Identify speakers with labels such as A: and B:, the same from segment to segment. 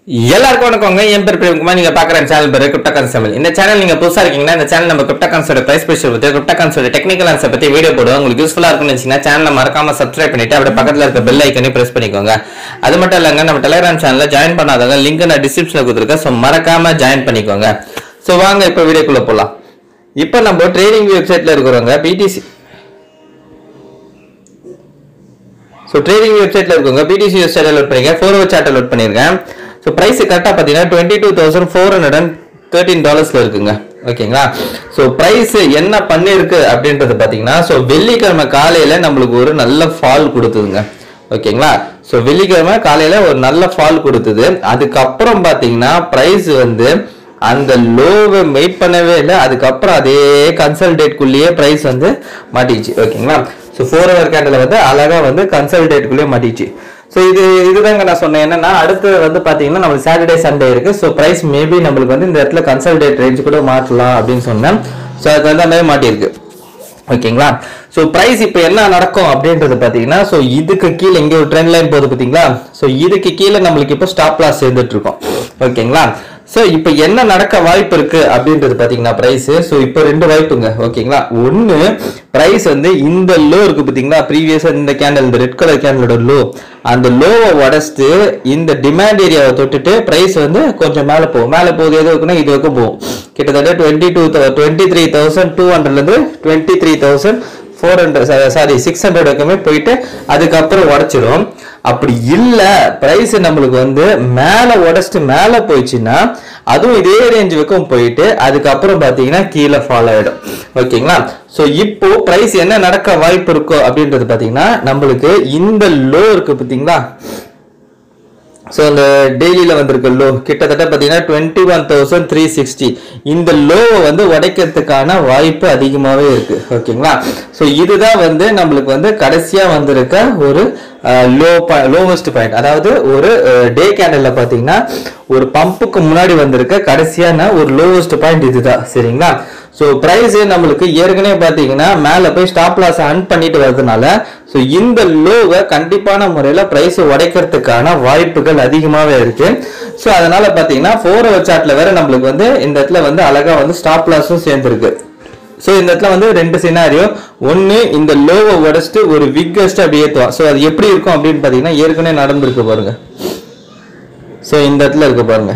A: எல்லாருக்கும் வணக்கங்க என் பேர் பிரேம்குமார் நீங்க பாக்குற சேனல் பேர் கிரிப்டோ கான்செப்ட் இந்த சேனல் நீங்க புதுசா இருக்கீங்கன்னா இந்த சேனல் நம்ம கிரிப்டோ கான்செப்ட் பிரைஸ் பேஷ் பத்தி கிரிப்டோ கான்செப்ட் டெக்னிக்கல் ஆன்சர் பத்தி வீடியோ போடுவோம் உங்களுக்கு யூஸ்ஃபுல்லா இருக்கும்னு நினைச்சீங்கன்னா சேனலை மறக்காம சப்ஸ்கிரைப் பண்ணிட்டு அப்படியே பக்கத்துல இருக்க பெல் ஐக்கனையும் பிரஸ் பண்ணிக்கோங்க அது மட்டும் இல்லைங்க நம்ம டெலிகிராம் சேனல்ல ஜாயின் பண்ணாதவங்க லிங்க் நான் டிஸ்கிரிப்ஷன்ல கொடுத்துருக்கேன் ஸோ மறக்காம ஜாயின் பண்ணிக்கோங்க ஸோ வாங்க இப்போ வீடியோக்குள்ள போலாம் இப்போ நம்ம ட்ரேடிங் வெப்சைட்ல இருக்கிறவங்க பிடிசி ஸோ ட்ரேடிங் வெப்சைட்ல இருக்கவங்க பிடிசி வெப்சைட் லோட் பண்ணிருக்கேன் ஃபோர் ஓ சார்ட்டை லோட் பண்ணியிருக்கேன் ஸோ ப்ரைஸ் கரெக்டாக பார்த்தீங்கன்னா twenty two thousand four hundred and thirteen டாலர்ஸ்ல இருக்குங்க ஓகேங்களா ஸோ ப்ரைஸ் என்ன பண்ணிருக்கு அப்படின்றது பார்த்தீங்கன்னா ஸோ வெள்ளிக்கிழமை காலையில நம்மளுக்கு ஒரு நல்ல ஃபால் கொடுத்ததுங்க ஓகேங்களா ஸோ வெள்ளிக்கிழமை காலையில ஒரு நல்ல ஃபால் கொடுத்தது அதுக்கப்புறம் பார்த்தீங்கன்னா ப்ரைஸ் வந்து அந்த லோவை மெயிட் பண்ணவே இல்லை அதுக்கப்புறம் அதே கன்சல்டேட்குள்ளேயே ப்ரைஸ் வந்து மாட்டிச்சு ஓகேங்களா ஸோ ஃபோர் ஹவர் கேண்டில் வந்து அழகா வந்து கன்சல்டேட்குள்ளேயே மாட்டிச்சு ஸோ இது இதுதாங்க நான் சொன்னேன் என்னன்னா அடுத்து வந்து பார்த்தீங்கன்னா நம்மளுக்கு சாட்டர்டே சண்டே இருக்கு ஸோ ப்ரைஸ் மேபி நம்மளுக்கு வந்து இந்த இடத்துல கன்சல்டேட் ரேஞ்ச் கூட மாற்றலாம் அப்படின்னு சொன்னேன் ஸோ அது வந்து அந்த மாதிரி மாட்டியிருக்கு ஓகேங்களா ஸோ ப்ரைஸ் இப்போ என்ன நடக்கும் அப்படின்றது பார்த்தீங்கன்னா ஸோ இதுக்கு கீழே இங்கே ஒரு ட்ரெண்ட் லைன் போகுது பார்த்தீங்களா ஸோ இதுக்கு கீழே நம்மளுக்கு இப்போ ஸ்டாப் லாஸ் சேர்ந்துட்டு இருக்கோம் ஓகேங்களா ஸோ இப்போ என்ன நடக்க வாய்ப்பு இருக்கு அப்படின்றது பார்த்தீங்கன்னா ப்ரைஸ் ஸோ இப்போ ரெண்டு வாய்ப்புங்க ஓகேங்களா ஒன்று ப்ரைஸ் வந்து இந்த லோ இருக்கு பார்த்தீங்களா ப்ரீவியஸாக இந்த கேண்டல் இந்த ரெட் கலர் கேண்டலோட லோ அந்த லோவை உடச்சிட்டு இந்த டிமாண்ட் ஏரியாவை தொட்டுட்டு ப்ரைஸ் வந்து கொஞ்சம் மேலே போகும் மேலே போகுது எது இருக்குன்னா இது வரைக்கும் போகும் கிட்டத்தட்ட twenty two twenty three thousand two ஹண்ட்ரட்லேருந்து twenty three thousand four hundred sorry six hundred வரைக்குமே போயிட்டு அதுக்கப்புறம் உடச்சிடும் அப்படி இல்லை ப்ரைஸ் நம்மளுக்கு வந்து மேலே உடச்சிட்டு மேலே போயிடுச்சுன்னா அதுவும் இதே ரேஞ்ச் வரைக்கும் போயிட்டு அதுக்கப்புறம் பார்த்தீங்கன்னா கீழே ஃபாலோ ஆகிடும் ஓகேங்களா ஸோ இப்போ ப்ரைஸ் என்ன நடக்க வாய்ப்பு இருக்கோ அப்படின்றது பார்த்தீங்கன்னா நம்மளுக்கு இந்த லோ இருக்கு பார்த்தீங்களா ஸோ அந்த டெய்லியில் வந்திருக்க லோ கிட்டத்தட்ட பார்த்தீங்கன்னா twenty one thousand three sixty இந்த லோவை வந்து உடைக்கிறதுக்கான வாய்ப்பு அதிகமாகவே இருக்கு ஓகேங்களா ஸோ இதுதான் வந்து நம்மளுக்கு வந்து கடைசியாக வந்திருக்க ஒரு லோ லோவஸ்ட் பாயிண்ட் அதாவது ஒரு டே கேண்டலில் பார்த்தீங்கன்னா ஒரு பம்புக்கு முன்னாடி வந்திருக்க கடைசியான ஒரு லோவஸ்ட் பாயிண்ட் இதுதான் சரிங்களா ஸோ ப்ரைஸ் நம்மளுக்கு ஏற்கனவே பார்த்தீங்கன்னா மேலே போய் ஸ்டாப் லாஸ் அன் பண்ணிட்டு வரதுனால ஸோ இந்த லோவை கண்டிப்பான முறையில் ப்ரைஸ் உடைக்கிறதுக்கான வாய்ப்புகள் அதிகமாகவே இருக்கு ஸோ அதனால பார்த்தீங்கன்னா ஃபோர் ஹவர் சார்ட்ல வேற நம்மளுக்கு வந்து இந்த இடத்துல வந்து அழகா வந்து ஸ்டாப் லாஸும் சேர்ந்துருக்கு ஸோ இந்த இடத்துல வந்து ரெண்டு சினாரியோ ஒன்று இந்த லோவை உடச்சிட்டு ஒரு விக்கஸ்ட் அப்படி ஏற்றுவான் ஸோ அது எப்படி இருக்கும் அப்படின்னு பார்த்தீங்கன்னா ஏற்கனவே நடந்திருக்கு பாருங்க ஸோ இந்த இடத்துல இருக்கு பாருங்க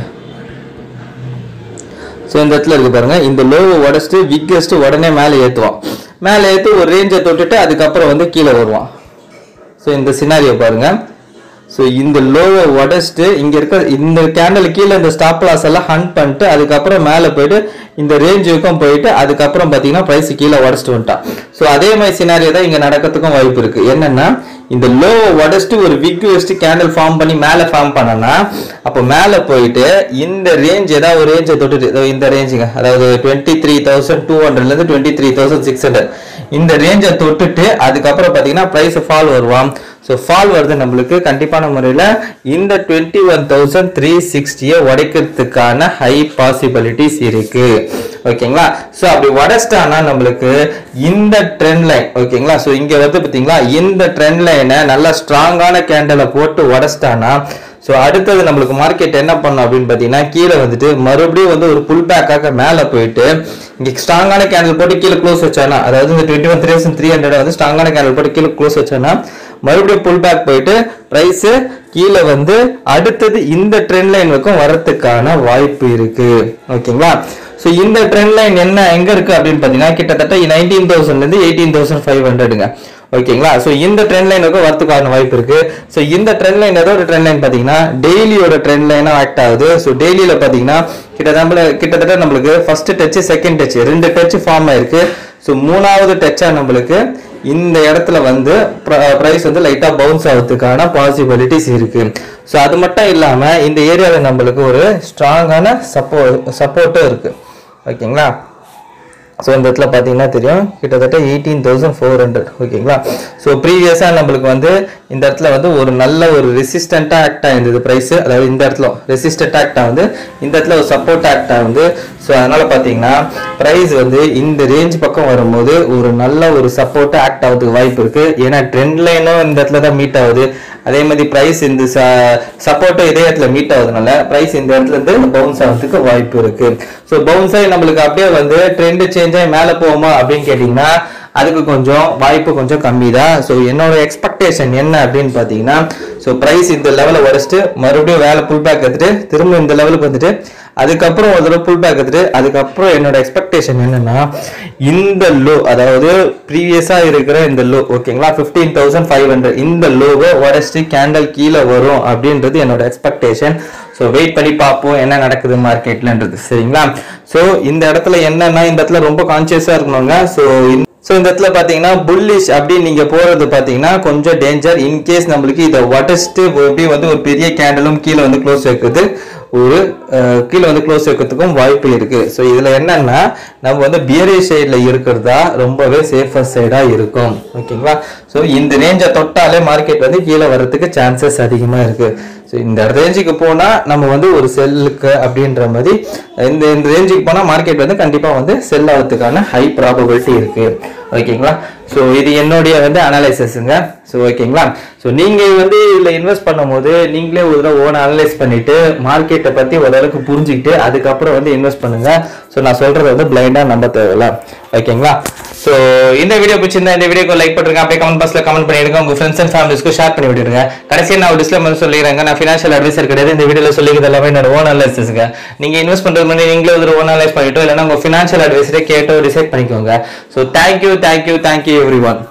A: ஸோ இந்த இடத்துல இருக்கு பாருங்க இந்த லோவை உடச்சிட்டு விக்கஸ்ட் உடனே மேலே ஏற்றுவான் மேலே ஏற்றி ஒரு ரேஞ்சை தொட்டுட்டு அதுக்கப்புறம் வந்து கீழே வருவான் ஸோ இந்த சினாரியோ பாருங்க ஸோ இந்த லோவை உடச்சிட்டு இங்க இருக்க இந்த கேண்டல் கீழே இந்த ஸ்டாப் லாஸ் எல்லாம் ஹண்ட் பண்ணிட்டு அதுக்கப்புறம் மேலே போயிட்டு இந்த ரேஞ்சுக்கும் போயிட்டு அதுக்கப்புறம் பார்த்தீங்கன்னா ப்ரைஸ் கீழே உடச்சிட்டு வந்துட்டான் ஸோ அதே மாதிரி சினாரியோ தான் இங்கே நடக்கிறதுக்கும் வாய்ப்பு இருக்கு என்னன்னா இந்த லோவை உடச்சிட்டு ஒரு விக் வச்சுட்டு கேண்டில் ஃபார்ம் பண்ணி மேலே ஃபார்ம் பண்ணனா அப்போ மேலே போயிட்டு இந்த ரேஞ்ச் ஏதாவது ஒரு ரேஞ்சை தொட்டுட்டு இதோ இந்த ரேஞ்சுங்க அதாவது டுவெண்ட்டி த்ரீ தௌசண்ட் டூ ஹண்ட்ரட்லேருந்து twenty three thousand six hundred இந்த ரேஞ்சை தொட்டுட்டு அதுக்கப்புறம் பார்த்தீங்கன்னா ப்ரைஸ் ஃபால் வருவான் ஸோ ஃபால் வருது நம்மளுக்கு கண்டிப்பான முறையில் இந்த டுவெண்ட்டி ஒன் தௌசண்ட் த்ரீ சிக்ஸ்டியை உடைக்கிறதுக்கான ஹை பாசிபிலிட்டிஸ் இருக்கு ஓகேங்களா ஸோ அப்படி உடச்சிட்டானா நம்மளுக்கு இந்த ட்ரெண்ட் லைன் ஓகேங்களா ஸோ இங்கே வந்து பார்த்தீங்களா இந்த ட்ரெண்ட் லைனை நல்லா ஸ்ட்ராங்கான கேண்டலை போட்டு உடச்சிட்டானா ஸோ அடுத்தது நம்மளுக்கு மார்க்கெட் என்ன பண்ணும் அப்படின்னு பார்த்தீங்கன்னா கீழே வந்துட்டு மறுபடியும் வந்து ஒரு புல் பேக்காக மேலே போயிட்டு இங்கே ஸ்ட்ராங்கான கேண்டில் போட்டு கீழே க்ளோஸ் வச்சானா அதாவது இந்த twenty one three three hundred வந்து ஸ்ட்ராங்கான கேண்டில் போட்டு கீழே க்ளோஸ் வச்சானா மறுபடியும் புல் பேக் போயிட்டு ப்ரைஸ் கீழே வந்து அடுத்தது இந்த ட்ரெண்ட் லைன் வரைக்கும் வரத்துக்கான வாய்ப்பு இருக்கு ஓகேங்களா ஸோ இந்த ட்ரெண்ட் லைன் என்ன எங்க இருக்கு அப்படின்னு பார்த்தீங்கன்னா கிட்டத்தட்ட நைன்டீன் தௌசண்ட்லேருந்து எயிட்டீன் தௌசண்ட் ஃபைவ் ஹண்ட்ரடுங்க ஓகேங்களா ஸோ இந்த ட்ரெண்ட் லைனுக்கு வரத்துக்கான வாய்ப்பு இருக்கு ஸோ இந்த ட்ரெண்ட் லைன் ஏதோ ஒரு ட்ரெண்ட் லைன் பார்த்தீங்கன்னா டெய்லியோட ட்ரெண்ட் லைனாக ஆக்ட் ஆகுது ஸோ டெய்லியில் பார்த்தீங்கன்னா கிட்டத்தட்ட கிட்டத்தட்ட நம்மளுக்கு ஃபர்ஸ்ட் டச் செகண்ட் டச் ரெண்டு டச் ஃபார்ம் ஆயிருக்கு ஸோ மூணாவது டச்சாக நம்மளுக்கு இந்த இடத்துல வந்து ப்ரைஸ் வந்து லைட்டாக பவுன்ஸ் ஆகிறதுக்கான பாசிபிலிட்டிஸ் இருக்கு ஸோ அது மட்டும் இல்லாமல் இந்த ஏரியாவில் நம்மளுக்கு ஒரு ஸ்ட்ராங்கான சப்போ சப்போர்ட்டும் இருக்கு ஓகேங்களா ஸோ இந்த இடத்துல பார்த்தீங்கன்னா தெரியும் கிட்டத்தட்ட எயிட்டீன் தௌசண்ட் ஃபோர் ஹண்ட்ரட் ஓகேங்களா ஸோ ப்ரீவியஸாக நம்மளுக்கு வந்து இந்த இடத்துல வந்து ஒரு நல்ல ஒரு ரெசிஸ்டண்ட்டாக ஆக்ட் ஆயிருந்தது ப்ரைஸ் அதாவது இந்த இடத்துல ரெசிஸ்டன்ட் ஆக்ட் ஆகுது இந்த இடத்துல ஒரு சப்போர்ட் ஆக்ட் ஆகுது ஸோ அதனால பார்த்தீங்கன்னா ப்ரைஸ் வந்து இந்த ரேஞ்ச் பக்கம் வரும்போது ஒரு நல்ல ஒரு சப்போர்ட் ஆக்ட் ஆகிறதுக்கு வாய்ப்பு இருக்கு ஏன்னா ட்ரெண்ட் லைனும் இந்த இடத்துல தான் மீட் ஆகுது அதே மாதிரி ப்ரைஸ் இந்த சப்போர்ட்டும் இதே இடத்துல மீட் ஆகுதுனால ப்ரைஸ் இந்த இடத்துல இருந்து பவுன்ஸ் ஆகிறதுக்கு வாய்ப்பு இருக்கு ஸோ பவுன்ஸ் ஆகி நம்மளுக்கு அப்படியே வந்து ட்ரெண்ட் சேஞ்ச் ஆகி மேலே போகுமா அப்படின்னு கேட்டிங்கன்னா அதுக்கு கொஞ்சம் வாய்ப்பு கொஞ்சம் கம்மி தான் ஸோ என்னோட எக்ஸ்பெக்டேஷன் என்ன அப்படின்னு பார்த்தீங்கன்னா ஸோ ப்ரைஸ் இந்த லெவலை உடச்சிட்டு மறுபடியும் வேலை புல் பேக் எடுத்துட்டு திரும்ப இந்த லெவலுக்கு வந்துட்டு அதுக்கப்புறம் ஒரு தடவை புல் பேக் எடுத்துட்டு அதுக்கப்புறம் என்னோட எக்ஸ்பெக்டேஷன் என்னன்னா இந்த லோ அதாவது ப்ரீவியஸாக இருக்கிற இந்த லோ ஓகேங்களா ஃபிஃப்டீன் தௌசண்ட் ஃபைவ் ஹண்ட்ரட் இந்த லோவை உடச்சிட்டு கேண்டல் கீழே வரும் அப்படின்றது என்னோட எக்ஸ்பெக்டேஷன் ஸோ வெயிட் பண்ணி பார்ப்போம் என்ன நடக்குது மார்க்கெட்லன்றது சரிங்களா ஸோ இந்த இடத்துல என்னன்னா இந்த இடத்துல ரொம்ப கான்சியஸாக இருக்கணுங்க ஸோ ஸோ இந்த இடத்துல பார்த்தீங்கன்னா புல்லிஷ் அப்படின்னு நீங்கள் போகிறது பார்த்தீங்கன்னா கொஞ்சம் டேஞ்சர் இன்கேஸ் நம்மளுக்கு இதை உடச்சிட்டு எப்படி வந்து ஒரு பெரிய கேண்டலும் கீழே வந்து க்ளோஸ் வைக்கிறது ஒரு அஹ், கீழே வந்து க்ளோஸ் வைக்கிறதுக்கும் வாய்ப்பு இருக்குது ஸோ இதில் என்னன்னா நம்ம வந்து பியரி சைடில் இருக்கிறதா ரொம்பவே சேஃபஸ்ட் சைடாக இருக்கும் ஓகேங்களா ஸோ இந்த ரேஞ்சை தொட்டாலே மார்க்கெட் வந்து கீழே வர்றதுக்கு சான்சஸ் அதிகமாக இருக்குது ஸோ இந்த ரேஞ்சுக்கு போனால் நம்ம வந்து ஒரு செல்லுக்கு அப்படின்ற மாதிரி இந்த இந்த ரேஞ்சுக்கு போனால் மார்க்கெட் வந்து கண்டிப்பாக வந்து செல் ஆகிறதுக்கான ஹை ப்ராபபிலிட்டி இருக்குது ஓகேங்களா ஸோ இது என்னுடைய வந்து அனலைசஸுங்க ஸோ ஓகேங்களா ஸோ நீங்கள் வந்து இதில் இன்வெஸ்ட் பண்ணும்போது நீங்களே ஒரு தடவை ஓன் அனலைஸ் பண்ணிவிட்டு மார்க்கெட்டை பற்றி ஓரளவுக்கு புரிஞ்சுக்கிட்டு அதுக்கப்புறம் வந்து இன்வெஸ்ட் பண்ணுங்கள் ஸோ நான் சொல்கிறத வந்து பிளைண்டாக நம்ப தேவையில்ல ஓகேங்களா ஸோ இந்த வீடியோ பிடிச்சிருந்தா இந்த வீடியோக்கு லைக் பண்ணுங்க அப்படியே கமெண்ட் பாக்ஸ்ல கமெண்ட் பண்ணிடுங்க உங்க ஃப்ரெண்ட்ஸ் அண்ட் ஃபேமிலிஸ்க்கு ஷேர் பண்ணி விட்டுருங்க கடைசியா நான் ஒரு டிஸ்க்ளைமர் சொல்லிடுறேங்க நான் ஃபினான்ஷியல் அட்வைசர் கிடையாது இந்த வீடியோல சொல்லிக்கிறது எல்லாமே என்னோட ஓன் அனலைசிஸ்ங்க நீங்க இன்வெஸ்ட் பண்றது முன்னாடி நீங்களே ஒரு ஓன் அனலைஸ் பண்ணிட்டோ இல்லைன்னா உங்க ஃபினான்ஷியல் அட்வைசரே கேட்டோ டிசைட் பண்ணிக்கோங்க so thank you thank you thank you every one